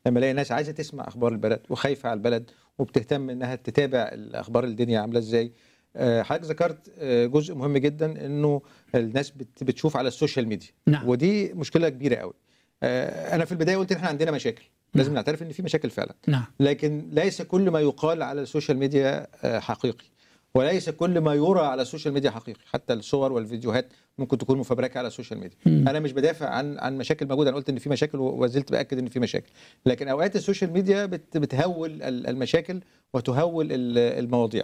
لما الاقي ناس عايزه تسمع اخبار البلد وخايفه على البلد وبتهتم انها تتابع الاخبار الدنيا عامله ازاي آه، حضرتك ذكرت آه، جزء مهم جدا انه الناس بت- بتشوف على السوشيال ميديا نعم ودي مشكله كبيره قوي آه، انا في البدايه قلت ان احنا عندنا مشاكل لازم نعم. نعترف ان في مشاكل فعلا نعم لكن ليس كل ما يقال على السوشيال ميديا آه، حقيقي وليس كل ما يرى على السوشيال ميديا حقيقي حتى الصور والفيديوهات ممكن تكون مفبركه على السوشيال ميديا مم. انا مش بدافع عن عن مشاكل موجوده انا قلت ان في مشاكل وما زلت باكد ان في مشاكل لكن اوقات السوشيال ميديا بت بتهول ال- المشاكل وتهول ال- المواضيع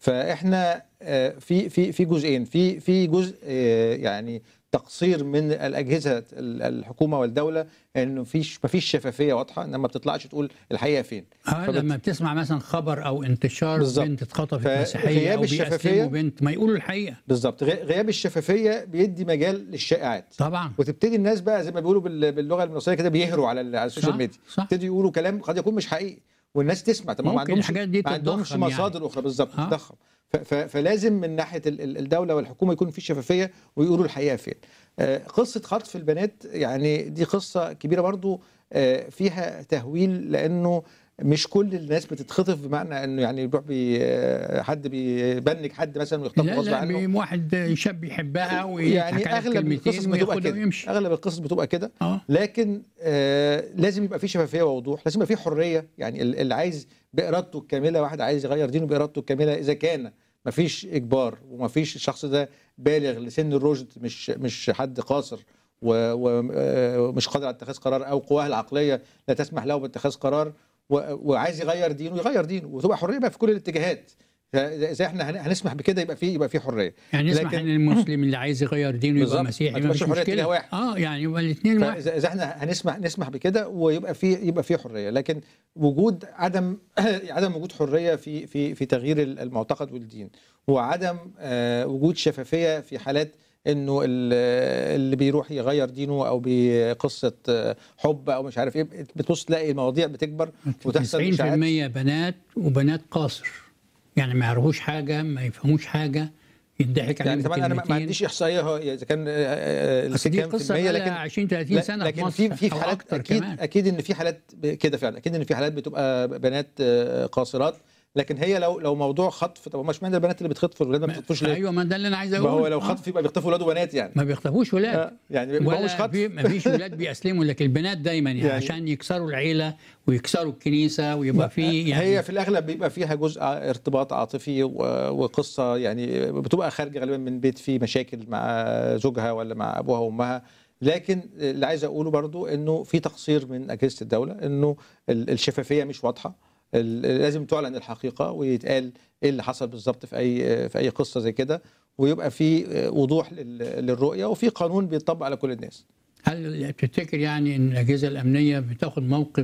فاحنا آه، في في في جزئين في في جزء آه، يعني تقصير من الاجهزه ال- الحكومه والدوله انه فيش ما فيش شفافيه واضحه انما ما بتطلعش تقول الحقيقه فين آه فبت- لما بتسمع مثلا خبر او انتشار بالظبط. بنت اتخطفت فغياب مسيحيه او الشفافية- بيأسلموا بنت ما يقولوا الحقيقه بالظبط غي- غياب الشفافيه بيدي مجال للشائعات طبعا وتبتدي الناس بقى زي ما بيقولوا بال- باللغه المصريه كده بيهروا على ال- على السوشيال صح، ميديا صح. يبتدوا يقولوا كلام قد يكون مش حقيقي والناس تسمع طب ما ممكن عندهمش الحاجات دي ما عندهمش تتضخم يعني. مصادر اخرى بالظبط آه. تضخم ف- ف- فلازم من ناحيه ال- ال- الدوله والحكومه يكون في شفافيه ويقولوا الحقيقه فين آه، قصه خطف البنات يعني دي قصه كبيره برضو آه، فيها تهويل لانه مش كل الناس بتتخطف بمعنى انه يعني يروح بي آه، حد بيبنك حد مثلا ويخطفه لا غصب لا عنه بي- واحد شاب يحبها ويضحك يعني عليها اغلب القصص كلمتين بتبقى وياخدها كده ويمشي اغلب القصص بتبقى كده اه لكن آه لازم يبقى في شفافيه ووضوح لازم يبقى في حريه يعني ال- اللي عايز بارادته الكامله واحد عايز يغير دينه بارادته الكامله اذا كان ما فيش اجبار وما فيش الشخص ده بالغ لسن الرشد مش مش حد قاصر و- و- آه، ومش قادر على اتخاذ قرار او قواه العقليه لا تسمح له باتخاذ قرار و- وعايز يغير دينه يغير دينه وتبقى حريه بقى في كل الاتجاهات اذا احنا هن- هنسمح بكده يبقى في يبقى في حريه يعني نسمح لكن- ان المسلم اللي عايز يغير دينه بالظبط. يبقى ما مسيحي ما تبقاش فيش الحرية مشكله اتجاه واحد. اه يعني يبقى الاثنين واحد فاذا اذا احنا هنسمح نسمح بكده ويبقى في يبقى في حريه لكن وجود عدم عدم وجود حريه في في في تغيير المعتقد والدين وعدم آه، وجود شفافيه في حالات انه ال- اللي بيروح يغير دينه او بقصه آه، حب او مش عارف ايه بتبص تلاقي المواضيع بتكبر وتحصل 90% اشاعات بنات وبنات قاصر يعني ما يعرفوش حاجه ما يفهموش حاجه يضحك عليهم يعني طبعا انا ما- ما بكلمتين. عنديش احصائيه هو اذا كان آه، آه، بس دي كام في قصه المية بقى لكن 20 30 لا- سنه لكن في في مصر في أو حالات اكتر اكيد كمان اكيد ان في حالات ب- كده فعلا اكيد ان في حالات بتبقى بنات آه، قاصرات لكن هي لو لو موضوع خطف طب ما اشمعنى البنات اللي بتخطف والولاد ما بتخطفوش ليه؟ ايوه ما ده اللي انا عايز ما اقوله هو لو آه. خطف يبقى بيخطفوا ولاد وبنات يعني ما بيخطفوش ولاد آه، يعني ما هوش ولا خطف في ما فيش ولاد بيأسلموا لكن البنات دايما يعني, يعني- عشان يكسروا العيله ويكسروا الكنيسه ويبقى في يعني هي في الاغلب بيبقى فيها جزء ارتباط عاطفي و- وقصه يعني بتبقى خارجه غالبا من بيت فيه مشاكل مع زوجها ولا مع ابوها وامها لكن اللي عايز اقوله برضو انه في تقصير من اجهزه الدوله انه ال- الشفافيه مش واضحه ال- لازم تعلن الحقيقه ويتقال ايه اللي حصل بالظبط في اي في اي قصه زي كده ويبقى في وضوح لل- للرؤيه وفي قانون بيطبق على كل الناس هل تفتكر يعني ان الاجهزه الامنيه بتاخد موقف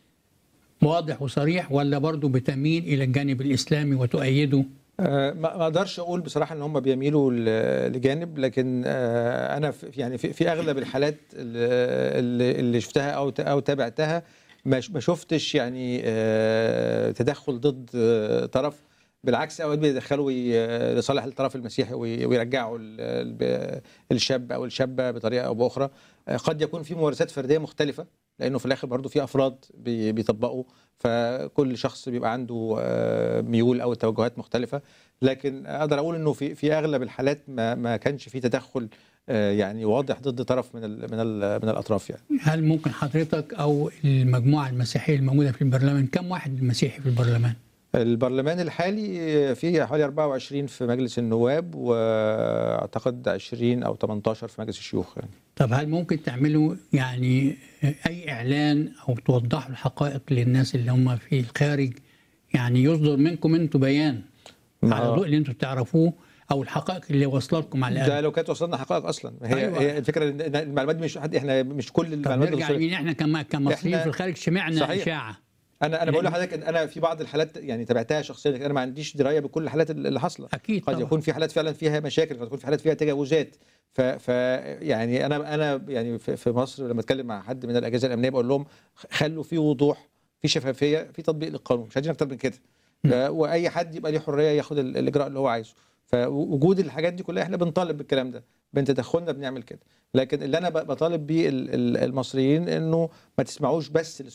واضح وصريح ولا برضه بتميل الى الجانب الاسلامي وتؤيده؟ آه، ما ما اقدرش اقول بصراحه ان هم بيميلوا ل- لجانب لكن آه، انا في يعني في, في اغلب الحالات اللي, اللي شفتها او ت- او تابعتها ما ش- ما شفتش يعني آه، تدخل ضد آه، طرف بالعكس اوقات بيدخلوا ي- لصالح الطرف المسيحي وي- ويرجعوا ال- ال- الشاب او الشابه بطريقه او باخرى آه، قد يكون في ممارسات فرديه مختلفه لانه في الاخر برضو في افراد بي- بيطبقوا فكل شخص بيبقى عنده آه، ميول او توجهات مختلفه لكن اقدر اقول انه في في اغلب الحالات ما ما كانش في تدخل آه، يعني واضح ضد طرف من ال من ال من الاطراف يعني هل ممكن حضرتك او المجموعه المسيحيه الموجوده في البرلمان كم واحد مسيحي في البرلمان؟ البرلمان الحالي فيه حوالي 24 في مجلس النواب واعتقد 20 او 18 في مجلس الشيوخ يعني طب هل ممكن تعملوا يعني اي اعلان او توضحوا الحقائق للناس اللي هم في الخارج يعني يصدر منكم انتم بيان ما- على ضوء اللي انتم تعرفوه او الحقائق اللي واصله لكم على ده الاقل لو كانت وصلنا حقائق اصلا هي أيوة. أيوة. هي الفكره ان إن المعلومات مش حد احنا مش كل طب المعلومات نرجع اللي لمين احنا كم- كمصريين إحنا- في الخارج سمعنا صحيح. اشاعه انا انا بقول لأن- لحضرتك ان انا في بعض الحالات يعني تابعتها شخصيا لكن انا ما عنديش درايه بكل الحالات اللي حاصله اكيد قد طبعا يكون في حالات فعلا فيها مشاكل قد يكون في حالات فيها تجاوزات ف, ف يعني انا انا يعني في, في مصر لما اتكلم مع حد من الاجهزه الامنيه بقول لهم خلوا في وضوح في شفافيه في تطبيق للقانون مش عايزين اكتر من كده ف- واي حد يبقى ليه حريه ياخد ال- الاجراء اللي هو عايزه فوجود الحاجات دي كلها احنا بنطالب بالكلام ده بين تدخلنا بنعمل كده لكن اللي انا ب- بطالب بيه ال- ال- المصريين انه ما تسمعوش بس